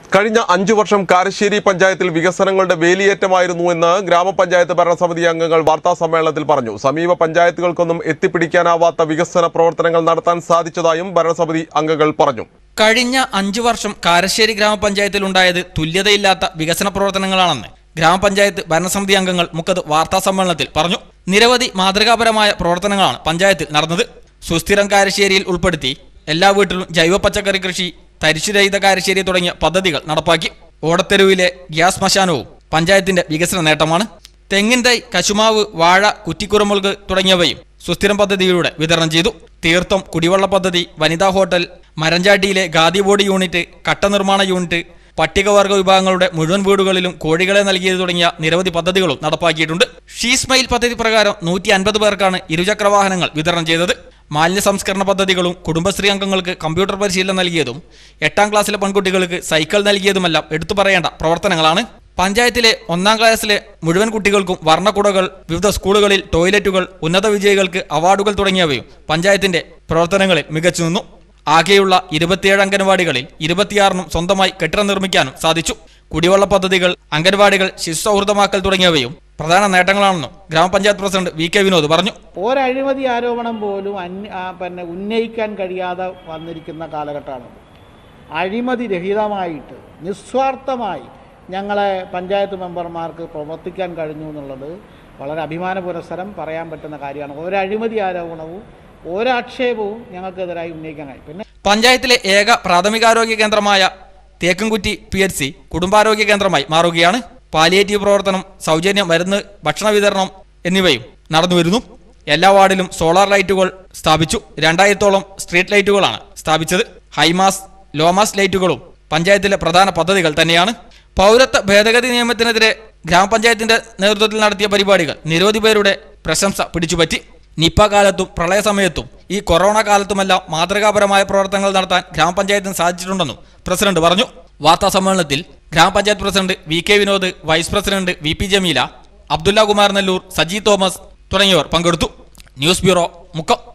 കഴിഞ്ഞ അഞ്ചു വർഷം കാരശ്ശേരി പഞ്ചായത്തിൽ വികസനങ്ങളുടെ വേലിയേറ്റമായിരുന്നു എന്ന് ഗ്രാമപഞ്ചായത്ത് ഭരണസമിതി അംഗങ്ങൾ വാർത്താ സമ്മേളനത്തിൽ പറഞ്ഞു സമീപ പഞ്ചായത്തുകൾക്കൊന്നും എത്തിപ്പിടിക്കാനാവാത്ത വികസന പ്രവർത്തനങ്ങൾ നടത്താൻ സാധിച്ചതായും ഭരണസമിതി അംഗങ്ങൾ പറഞ്ഞു കഴിഞ്ഞ അഞ്ചു വർഷം കാരശ്ശേരി ഗ്രാമപഞ്ചായത്തിലുണ്ടായത് തുല്യതയില്ലാത്ത വികസന പ്രവർത്തനങ്ങളാണെന്ന് ഗ്രാമപഞ്ചായത്ത് ഭരണസമിതി അംഗങ്ങൾ മുക്കത്ത് വാർത്താ സമ്മേളനത്തിൽ പറഞ്ഞു നിരവധി മാതൃകാപരമായ പ്രവർത്തനങ്ങളാണ് പഞ്ചായത്തിൽ നടന്നത് സുസ്ഥിരം കാരശ്ശേരിയിൽ ഉൾപ്പെടുത്തി എല്ലാ വീട്ടിലും ജൈവ പച്ചക്കറി കൃഷി തരിശുരഹിത കാരശ്ശേരി തുടങ്ങിയ പദ്ധതികൾ നടപ്പാക്കി ഓടത്തെരുവിലെ ഗ്യാസ് ശ്മശാനവും പഞ്ചായത്തിന്റെ വികസന നേട്ടമാണ് തെങ്ങിൻ തൈ കശുമാവ് വാഴ കുറ്റിക്കുറമുളക് തുടങ്ങിയവയും സുസ്ഥിരം പദ്ധതിയിലൂടെ വിതരണം ചെയ്തു തീർത്ഥം കുടിവെള്ള പദ്ധതി വനിതാ ഹോട്ടൽ മരഞ്ചാട്ടിയിലെ ഖാദി ബോർഡ് യൂണിറ്റ് കട്ട നിർമ്മാണ യൂണിറ്റ് പട്ടികവർഗ വിഭാഗങ്ങളുടെ മുഴുവൻ വീടുകളിലും കോഴികളെ നൽകിയത് തുടങ്ങിയ നിരവധി പദ്ധതികളും നടപ്പാക്കിയിട്ടുണ്ട് ഷീ സ്മൈൽ പദ്ധതി പ്രകാരം നൂറ്റി അൻപത് പേർക്കാണ് ഇരുചക്ര വാഹനങ്ങൾ വിതരണം ചെയ്തത് മാലിന്യ സംസ്കരണ പദ്ധതികളും കുടുംബശ്രീ അംഗങ്ങൾക്ക് കമ്പ്യൂട്ടർ പരിശീലനം നൽകിയതും എട്ടാം ക്ലാസ്സിലെ പെൺകുട്ടികൾക്ക് സൈക്കിൾ നൽകിയതുമെല്ലാം എടുത്തു പറയേണ്ട പ്രവർത്തനങ്ങളാണ് പഞ്ചായത്തിലെ ഒന്നാം ക്ലാസ്സിലെ മുഴുവൻ കുട്ടികൾക്കും വർണ്ണക്കുടകൾ വിവിധ സ്കൂളുകളിൽ ടോയ്ലറ്റുകൾ ഉന്നത വിജയികൾക്ക് അവാർഡുകൾ തുടങ്ങിയവയും പഞ്ചായത്തിന്റെ പ്രവർത്തനങ്ങളിൽ മികച്ചു നിന്നു ആകെയുള്ള ഇരുപത്തിയേഴ് അംഗൻവാടികളിൽ ഇരുപത്തിയാറിനും സ്വന്തമായി കെട്ടിടം നിർമ്മിക്കാനും സാധിച്ചു കുടിവെള്ള പദ്ധതികൾ അംഗൻവാടികൾ ശിശു സൗഹൃദമാക്കൽ തുടങ്ങിയവയും പ്രധാന നേട്ടങ്ങളാണെന്നും ഗ്രാമപഞ്ചായത്ത് പ്രസിഡന്റ് വി കെ വിനോദ് പറഞ്ഞു ഒരഴിമതി ആരോപണം പോലും അന്യ ആ, പിന്നെ ഉന്നയിക്കാൻ കഴിയാതെ വന്നിരിക്കുന്ന കാലഘട്ടമാണ് അഴിമതി രഹിതമായിട്ട് നിസ്വാർത്ഥമായി ഞങ്ങളെ പഞ്ചായത്ത് മെമ്പർമാർക്ക് പ്രവർത്തിക്കാൻ കഴിഞ്ഞു എന്നുള്ളത് വളരെ അഭിമാന പുരസ്സരം പറയാൻ പറ്റുന്ന കാര്യമാണ് ഒരഴിമതി ആരോപണവും ഒരാക്ഷേപവും ഞങ്ങൾക്കെതിരായി ഉന്നയിക്കാൻ കഴിയും പിന്നെ പഞ്ചായത്തിലെ ഏക പ്രാഥമികാരോഗ്യ കേന്ദ്രമായ തേക്കൻകുറ്റി പി എച്ച് സി കുടുംബാരോഗ്യ കേന്ദ്രമായി മാറുകയാണ് പാലിയേറ്റീവ് പ്രവർത്തനം സൗജന്യ മരുന്ന് ഭക്ഷണ വിതരണം എന്നിവയും നടന്നുവരുന്നു എല്ലാ വാർഡിലും സോളാർ ലൈറ്റുകൾ സ്ഥാപിച്ചു രണ്ടായിരത്തോളം സ്ട്രീറ്റ് ലൈറ്റുകളാണ് സ്ഥാപിച്ചത് ഹൈമാസ് ലോമാസ് ലൈറ്റുകളും പഞ്ചായത്തിലെ പ്രധാന പദ്ധതികൾ തന്നെയാണ് പൗരത്വ ഭേദഗതി നിയമത്തിനെതിരെ ഗ്രാമപഞ്ചായത്തിന്റെ നേതൃത്വത്തിൽ നടത്തിയ പരിപാടികൾ നിരവധി പേരുടെ പ്രശംസ പിടിച്ചുപറ്റി നിപ്പ കാലത്തും പ്രളയ സമയത്തും ഈ കൊറോണ കാലത്തുമെല്ലാം മാതൃകാപരമായ പ്രവർത്തനങ്ങൾ നടത്താൻ ഗ്രാമപഞ്ചായത്തിന് സാധിച്ചിട്ടുണ്ടെന്നും പ്രസിഡന്റ് പറഞ്ഞു വാർത്താ സമ്മേളനത്തിൽ ഗ്രാമപഞ്ചായത്ത് president V K Vinod vice president V P Jameela Abdulla Kumar Nellur Saji Thomas തുടങ്ങിയവർ പങ്കെടുത്തു ന്യൂസ് ബ്യൂറോ മുക്കം